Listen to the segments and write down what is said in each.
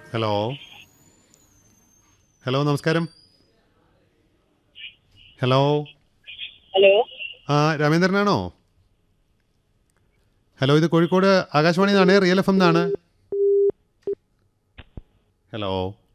Hello hello നമസ്കാരം hello hello ആ രാമേന്ദ്രനാണോ ഹലോ ഇത് കോഴിക്കോട് ആകാശവാണി നിന്നാണ് റിയൽ എഫ് എം എന്നാണ് ഹലോ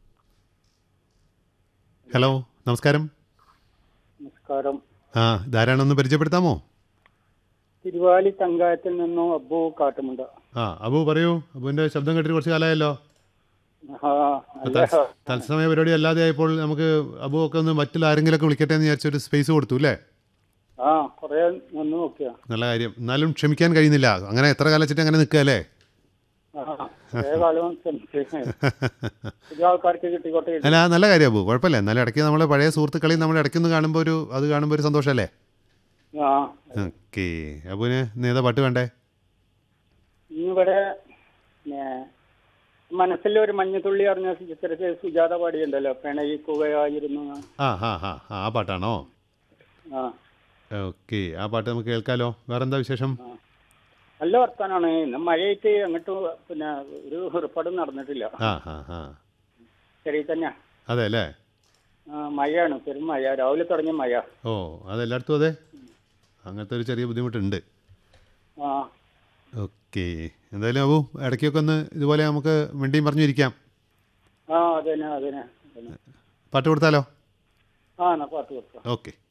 ഹലോ നമസ്കാരം നമസ്കാരം ആ ഇതാരാണെന്ന് പരിചയപ്പെടുത്താമോ തിരുവാലി തങ്കായത്തിൽ നിന്നും അബ്ബു കാട്ടുമുണ്ട ആ അബു പറയൂ അബുവിൻ്റെ ശബ്ദം കേട്ടിട്ട് കുറച്ച് കാലമായല്ലോ ആ, അല്ല, തത്സ- തത്സമയ പരിപാടി അല്ലാതെ ആയപ്പോൾ നമുക്ക് അബു ഒക്കെ ഒന്ന് മറ്റുള്ള ആരെങ്കിലുമൊക്കെ വിളിക്കട്ടെ എന്ന് വിചാരിച്ചൊരു സ്പേസ് കൊടുത്തു അല്ലേ ആ കൊറേ നിന്ന് നോക്കിയ നല്ല കാര്യം എന്നാലും ക്ഷമിക്കാൻ കഴിയുന്നില്ല അങ്ങനെ എത്ര കാലം വെച്ചിട്ട് അങ്ങനെ നിൽക്കുക അല്ലേ കുറേ കാലം ശ്രമിച്ചു പുതിയ ആൾക്കാർക്ക് കിട്ടിക്കോട്ടെ അല്ല നല്ല കാര്യം അബു കുഴപ്പമില്ല എന്നാലും ഇടയ്ക്ക് നമ്മൾ പഴയ സുഹൃത്തുക്കളെയും നമ്മൾ ഇടയ്ക്കൊന്ന് കാണുമ്പോൾ ഒരു അത് കാണുമ്പോൾ ഒരു സന്തോഷമല്ലേ ആ ഓക്കെ അബുവിന് ഇന്ന് ഏതാ പാട്ട് വേണ്ടേ ഇന്നിവിടെ പിന്നെ മനസ്സിൽ ഒരു മഞ്ഞത്തുള്ളി അറിഞ്ഞ ചിത്രത്തിൽ സുജാത പാടിയുണ്ടല്ലോ പിണയിക്കുകയായിരുന്നു എന്ന്. ആ ഹാ ഹാ ആ ആ പാട്ടാണോ ആ ഓക്കെ ആ പാട്ട് നമുക്ക് കേൾക്കാലോ വേറെന്താ വിശേഷം നല്ല വർത്താനാണ് ഇന്ന് മഴയായിട്ട് അങ്ങോട്ട് പിന്നെ ഒരു ഏർപ്പാടും നടന്നിട്ടില്ല ആ ഹാ ഹാ ശരി തന്നെ അതെ അല്ലേ ആ മഴയാണ് പെരും മഴ രാവിലെ തുടങ്ങിയ മഴ ഓ അതെല്ലായിടത്തും അതെ അങ്ങനത്തെ ഒരു ചെറിയ ബുദ്ധിമുട്ടുണ്ട് ആ ഓക്കെ എന്തായാലും അബു ഇടയ്ക്കൊക്കെ ഒന്ന് ഇതുപോലെ നമുക്ക് മിണ്ടിയും പറഞ്ഞിരിക്കാം ആ അതന്നെ അതന്നെ അതന്നെ പാട്ട് കൊടുത്താലോ ആ എന്നാ പാട്ട് കൊടുക്കാം ഓക്കെ